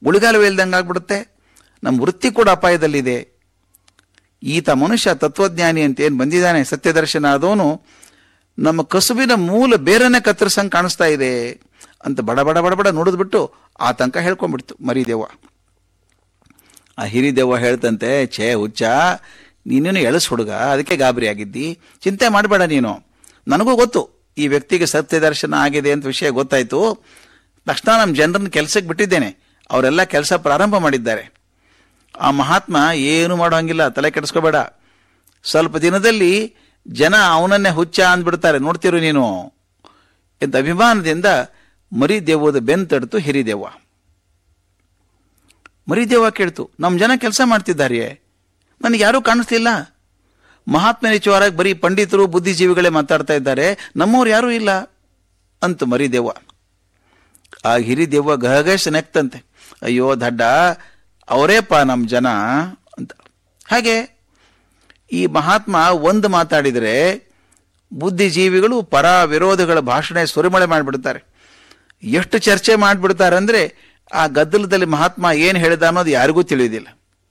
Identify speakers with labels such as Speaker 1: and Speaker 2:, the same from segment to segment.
Speaker 1: ಉಳಿಗಾಲವೇ ಇಲ್ದಂಗೆ ಆಗ್ಬಿಡುತ್ತೆ ನಮ್ಮ ವೃತ್ತಿ ಕೂಡ ಅಪಾಯದಲ್ಲಿದೆ ಈತ ಮನುಷ್ಯ ತತ್ವಜ್ಞಾನಿ ಅಂತ ಏನು ಬಂದಿದ್ದಾನೆ ಸತ್ಯದರ್ಶನ ಆದವನು ನಮ್ಮ ಕಸುಬಿನ ಮೂಲ ಬೇರನ್ನೇ ಕತ್ತರಿಸಂಗೆ ಕಾಣಿಸ್ತಾ ಇದೆ ಅಂತ ಬಡ ಬಡ ಬಡ ಬಡ ನುಡಿದ್ಬಿಟ್ಟು ಆತಂಕ ಹೇಳ್ಕೊಂಡ್ಬಿಡ್ತು ಮರಿದೇವ ಆ ಹಿರಿದೇವ ಹೇಳ್ತಂತೆ ಛೇ ಹುಚ್ಚ ನೀನೇನು ಎಳಸ್ ಹುಡುಗ ಅದಕ್ಕೆ ಗಾಬರಿ ಆಗಿದ್ದಿ ಚಿಂತೆ ಮಾಡಬೇಡ ನೀನು ನನಗೂ ಗೊತ್ತು ಈ ವ್ಯಕ್ತಿಗೆ ಸತ್ಯ ದರ್ಶನ ಆಗಿದೆ ಅಂತ ವಿಷಯ ಗೊತ್ತಾಯ್ತು ತಕ್ಷಣ ನಮ್ಮ ಜನರನ್ನ ಕೆಲಸಕ್ಕೆ ಬಿಟ್ಟಿದ್ದೇನೆ ಅವರೆಲ್ಲ ಕೆಲಸ ಪ್ರಾರಂಭ ಮಾಡಿದ್ದಾರೆ ಆ ಮಹಾತ್ಮ ಏನು ಮಾಡೋ ಹಂಗಿಲ್ಲ ತಲೆ ಕೆಡಿಸ್ಕೋಬೇಡ ಸ್ವಲ್ಪ ದಿನದಲ್ಲಿ ಜನ ಅವನನ್ನೇ ಹುಚ್ಚ ಅಂದ್ಬಿಡ್ತಾರೆ ನೋಡ್ತಿರು ನೀನು ಎಂತ ಅಭಿಮಾನದಿಂದ ಮರಿದೇವದ ಬೆಂತಡ್ತು ಹಿರಿದೇವ ಮರಿದೇವ ಕೇಳ್ತು ನಮ್ಮ ಜನ ಕೆಲಸ ಮಾಡ್ತಿದ್ದಾರೆಯೇ ನನಗೆ ಯಾರೂ ಕಾಣಿಸ್ಲಿಲ್ಲ ಮಹಾತ್ಮ ನಿಚವಾರಾಗಿ ಬರೀ ಪಂಡಿತರು ಬುದ್ಧಿಜೀವಿಗಳೇ ಮಾತಾಡ್ತಾ ಇದ್ದಾರೆ ನಮ್ಮವ್ರು ಯಾರೂ ಇಲ್ಲ ಅಂತ ಮರಿದೇವ ಆ ಹಿರಿದೇವ ಗಹಗಶ ನೆಕ್ತಂತೆ ಅಯ್ಯೋ ದಡ್ಡ ಅವರೇಪ ನಮ್ಮ ಜನ ಅಂತ ಹಾಗೆ ಈ ಮಹಾತ್ಮ ಒಂದು ಮಾತಾಡಿದರೆ ಬುದ್ಧಿಜೀವಿಗಳು ಪರ ವಿರೋಧಗಳ ಭಾಷಣ ಸುರಿಮಳೆ ಮಾಡಿಬಿಡ್ತಾರೆ ಎಷ್ಟು ಚರ್ಚೆ ಮಾಡಿಬಿಡ್ತಾರೆ ಅಂದರೆ ಆ ಗದ್ದಲದಲ್ಲಿ ಮಹಾತ್ಮ ಏನು ಹೇಳಿದ ಅನ್ನೋದು ಯಾರಿಗೂ ತಿಳಿಯೋದಿಲ್ಲ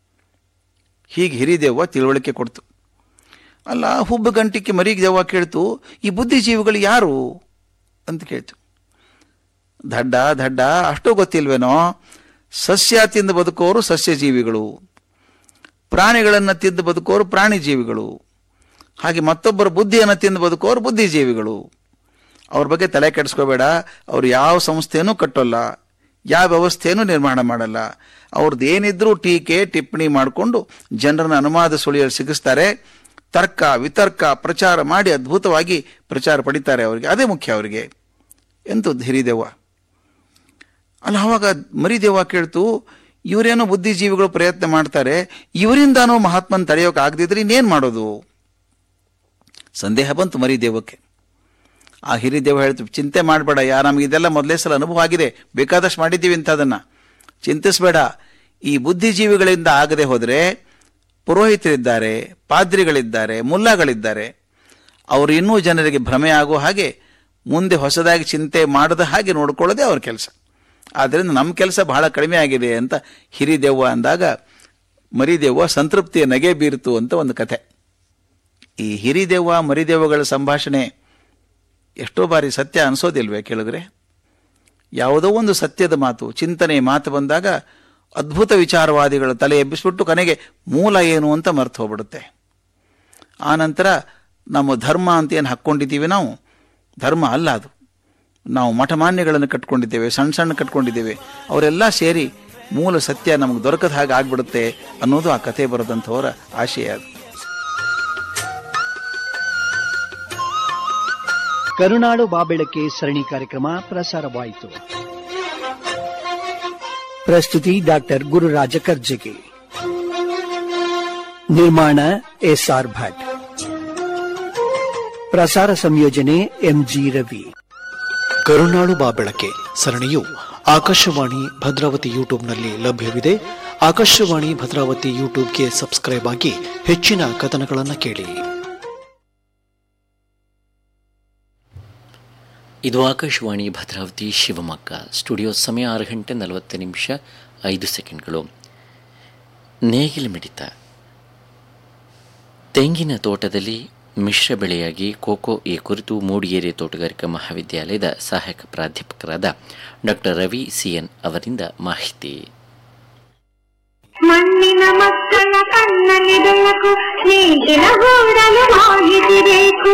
Speaker 1: ಹೀಗೆ ಹಿರಿದೇವ ತಿಳುವಳಿಕೆ ಕೊಡ್ತು ಅಲ್ಲ ಹುಬ್ಬು ಗಂಟಿಗೆ ಮರಿಗೆ ದೇವ ಕೇಳ್ತು ಈ ಬುದ್ಧಿಜೀವಿಗಳು ಯಾರು ಅಂತ ಕೇಳ್ತು ದಡ್ಡ ದಡ್ಡ ಅಷ್ಟು ಗೊತ್ತಿಲ್ವೇನೋ ಸಸ್ಯ ತಿಂದು ಬದುಕೋರು ಸಸ್ಯಜೀವಿಗಳು ಪ್ರಾಣಿಗಳನ್ನು ತಿಂದು ಬದುಕೋರು ಪ್ರಾಣಿ ಜೀವಿಗಳು ಹಾಗೆ ಮತ್ತೊಬ್ಬರ ಬುದ್ಧಿಯನ್ನು ತಿಂದು ಬದುಕೋರು ಬುದ್ಧಿಜೀವಿಗಳು ಅವ್ರ ಬಗ್ಗೆ ತಲೆ ಕೆಡಿಸ್ಕೋಬೇಡ ಅವ್ರು ಯಾವ ಸಂಸ್ಥೆನೂ ಕಟ್ಟೋಲ್ಲ ಯಾವ ವ್ಯವಸ್ಥೆನೂ ನಿರ್ಮಾಣ ಮಾಡಲ್ಲ ಅವ್ರದ್ದು ಏನಿದ್ರೂ ಟೀಕೆ ಟಿಪ್ಪಣಿ ಮಾಡಿಕೊಂಡು ಜನರನ್ನ ಅನುಮಾದ ಸುಳಿಯಲ್ಲಿ ಸಿಗಿಸ್ತಾರೆ ತರ್ಕ ವಿತರ್ಕ ಪ್ರಚಾರ ಮಾಡಿ ಅದ್ಭುತವಾಗಿ ಪ್ರಚಾರ ಪಡಿತಾರೆ ಅವರಿಗೆ ಅದೇ ಮುಖ್ಯ ಅವರಿಗೆ ಎಂತೂ ಹಿರಿದೇವ ಅಲ್ಲ ಅವಾಗ ಮರಿದೇವ ಕೇಳ್ತು ಇವರೇನೋ ಬುದ್ಧಿಜೀವಿಗಳು ಪ್ರಯತ್ನ ಮಾಡ್ತಾರೆ ಇವರಿಂದಾನೋ ಮಹಾತ್ಮನ್ ತಡೆಯೋಕೆ ಆಗದಿದ್ರೆ ಇನ್ನೇನು ಮಾಡೋದು ಸಂದೇಹ ಬಂತು ಮರಿದೇವಕ್ಕೆ ಆ ಹಿರಿದೇವ ಹೇಳ್ತು ಚಿಂತೆ ಮಾಡಬೇಡ ಯಾ ನಮಗೆ ಇದೆಲ್ಲ ಮೊದಲೇ ಸಲ ಅನುಭವ ಆಗಿದೆ ಬೇಕಾದಷ್ಟು ಮಾಡಿದ್ದೀವಿ ಅಂತ ಅದನ್ನು ಚಿಂತಿಸಬೇಡ ಈ ಬುದ್ಧಿಜೀವಿಗಳಿಂದ ಆಗದೆ ಹೋದರೆ ಪುರೋಹಿತರಿದ್ದಾರೆ ಪಾದ್ರಿಗಳಿದ್ದಾರೆ ಮುಲ್ಲಾಗಳಿದ್ದಾರೆ ಅವರು ಇನ್ನೂ ಜನರಿಗೆ ಭ್ರಮೆ ಆಗೋ ಹಾಗೆ ಮುಂದೆ ಹೊಸದಾಗಿ ಚಿಂತೆ ಮಾಡದ ಹಾಗೆ ನೋಡ್ಕೊಳ್ಳೋದೇ ಅವ್ರ ಕೆಲಸ ಆದ್ದರಿಂದ ನಮ್ಮ ಕೆಲಸ ಬಹಳ ಕಡಿಮೆ ಆಗಿದೆ ಅಂತ ಹಿರಿದೆವ್ವ ಅಂದಾಗ ಮರಿದೆವ್ವ ಸಂತೃಪ್ತಿಯ ನಗೆ ಬೀರ್ತು ಅಂತ ಒಂದು ಕಥೆ ಈ ಹಿರಿದೆವ್ವ ಮರಿದೆವ್ವಗಳ ಸಂಭಾಷಣೆ ಎಷ್ಟೋ ಬಾರಿ ಸತ್ಯ ಅನಿಸೋದಿಲ್ವೇ ಕೇಳಿದ್ರೆ ಯಾವುದೋ ಒಂದು ಸತ್ಯದ ಮಾತು ಚಿಂತನೆ ಮಾತು ಬಂದಾಗ ಅದ್ಭುತ ವಿಚಾರವಾದಿಗಳ ತಲೆ ಎಬ್ಬಿಸ್ಬಿಟ್ಟು ಕೊನೆಗೆ ಮೂಲ ಏನು ಅಂತ ಮರ್ತು ಹೋಗ್ಬಿಡುತ್ತೆ ಆನಂತರ ನಮ್ಮ ಧರ್ಮ ಅಂತ ಏನು ಹಾಕ್ಕೊಂಡಿದ್ದೀವಿ ನಾವು ಧರ್ಮ ಅಲ್ಲ ಅದು ನಾವು ಮಠಮಾನ್ಯಗಳನ್ನು ಕಟ್ಕೊಂಡಿದ್ದೇವೆ ಸಣ್ಣ ಸಣ್ಣ ಕಟ್ಕೊಂಡಿದ್ದೇವೆ ಅವರೆಲ್ಲ ಸೇರಿ ಮೂಲ ಸತ್ಯ ನಮಗೆ ದೊರಕದ ಹಾಗೆ ಆಗ್ಬಿಡುತ್ತೆ ಅನ್ನೋದು ಆ ಕಥೆ ಬರೆದಂಥವರ ಆಶಯ ಅದು
Speaker 2: ಕರುನಾಡು ಬಾಬೆಳಕೆ ಸರಣಿ ಕಾರ್ಯಕ್ರಮ ಪ್ರಸಾರವಾಯಿತು ಪ್ರಸ್ತುತಿ ಡಾಕ್ಟರ್ ಗುರುರಾಜ ಕರ್ಜಗಿ ನಿರ್ಮಾಣ ಎಸ್ಆರ್ ಭಟ್ ಪ್ರಸಾರ ಸಂಯೋಜನೆ ಎಂಜಿ ರವಿ
Speaker 3: ಕರುನಾಳು ಬಾ ಬೆಳಕೆ ಸರಣಿಯು ಆಕಾಶವಾಣಿ ಭದ್ರಾವತಿ ಯೂಟ್ಯೂಬ್ನಲ್ಲಿ ಲಭ್ಯವಿದೆ ಆಕಾಶವಾಣಿ ಭದ್ರಾವತಿ ಯೂಟ್ಯೂಬ್ಗೆ ಸಬ್ಸ್ಕ್ರೈಬ್ ಆಗಿ ಹೆಚ್ಚಿನ ಕಥನಗಳನ್ನು ಕೇಳಿ
Speaker 4: ಇದು ಆಕಾಶವಾಣಿ ಭದ್ರಾವತಿ ಶಿವಮೊಗ್ಗ ಸ್ಟುಡಿಯೋ ಸಮಯ ಆರು ಗಂಟೆ ನಲವತ್ತು ನಿಮಿಷ ಐದು ಸೆಕೆಂಡ್ಗಳು ನೇಗಿಲ ಮಿಡಿತ ತೆಂಗಿನ ತೋಟದಲ್ಲಿ ಮಿಶ್ರ ಬೆಳೆಯಾಗಿ ಕೋಕೋ ಈ ಕುರಿತು ಮೂಡಿಗೆರೆ ತೋಟಗಾರಿಕಾ ಮಹಾವಿದ್ಯಾಲಯದ ಸಹಾಯಕ ಪ್ರಾಧ್ಯಾಪಕರಾದ ಡಾಕ್ಟರ್ ರವಿ ಸಿಎನ್ ಅವರಿಂದ ಮಾಹಿತಿ
Speaker 5: ಮಣ್ಣಿನ ಮಕ್ಕಳ ಕಣ್ಣಲ್ಲಿ ಬೆಳಕು ನೇಗಿಲ ಗೂಡಲು ಮಾಹಿತಿ ಬೇಕು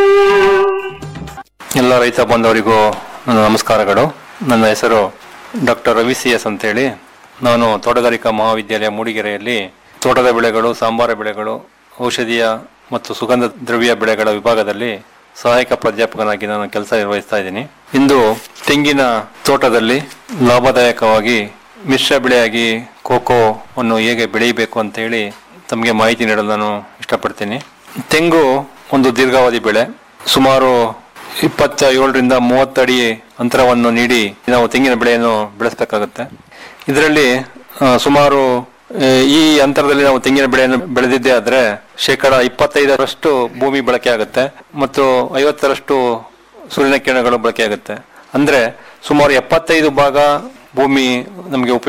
Speaker 6: ಎಲ್ಲ ರೈತ ಬಾಂಧವರಿಗೂ ನನ್ನ ನಮಸ್ಕಾರಗಳು ನನ್ನ ಹೆಸರು ಡಾಕ್ಟರ್ ರವಿ ಸಿ ಎಸ್ ಅಂತೇಳಿ ನಾನು ತೋಟಗಾರಿಕಾ ಮಹಾವಿದ್ಯಾಲಯ ಮೂಡಿಗೆರೆಯಲ್ಲಿ ತೋಟದ ಬೆಳೆಗಳು ಸಾಂಬಾರ ಬೆಳೆಗಳು ಔಷಧೀಯ ಮತ್ತು ಸುಗಂಧ ದ್ರವ್ಯ ಬೆಳೆಗಳ ವಿಭಾಗದಲ್ಲಿ ಸಹಾಯಕ ಪ್ರಾಧ್ಯಾಪಕನಾಗಿ ನಾನು ಕೆಲಸ ನಿರ್ವಹಿಸ್ತಾ ಇದ್ದೀನಿ ಇಂದು ತೆಂಗಿನ ತೋಟದಲ್ಲಿ ಲಾಭದಾಯಕವಾಗಿ ಮಿಶ್ರ ಬೆಳೆಯಾಗಿ ಕೋಕೋ ಅನ್ನು ಹೇಗೆ ಬೆಳೆಯಬೇಕು ಅಂತ ಹೇಳಿ ತಮಗೆ ಮಾಹಿತಿ ನೀಡಲು ನಾನು ಇಷ್ಟಪಡ್ತೀನಿ ತೆಂಗು ಒಂದು ದೀರ್ಘಾವಧಿ ಬೆಳೆ ಸುಮಾರು ಇಪ್ಪತ್ತ ಏಳರಿಂದ ಮೂವತ್ತಡಿ ಅಂತರವನ್ನು ನೀಡಿ ನಾವು ತೆಂಗಿನ ಬೆಳೆಯನ್ನು ಬೆಳೆಸಬೇಕಾಗುತ್ತೆ ಇದರಲ್ಲಿ ಆ, ಸುಮಾರು ಆ, ಈ ಅಂತರದಲ್ಲಿ ನಾವು ತೆಂಗಿನ ಬೆಳೆಯನ್ನು ಬೆಳೆದಿದ್ದೇ ಆದ್ರೆ ಶೇಕಡ ಇಪ್ಪತ್ತೈದರಷ್ಟು ಭೂಮಿ ಬಳಕೆ ಆಗುತ್ತೆ ಮತ್ತು ಐವತ್ತರಷ್ಟು ಸೂರ್ಯನ ಕಿರಣಗಳು ಬಳಕೆ ಆಗುತ್ತೆ ಅಂದ್ರೆ ಸುಮಾರು ಎಪ್ಪತ್ತೈದು ಭಾಗ ಭೂಮಿ ನಮಗೆ ಉಪಯೋಗ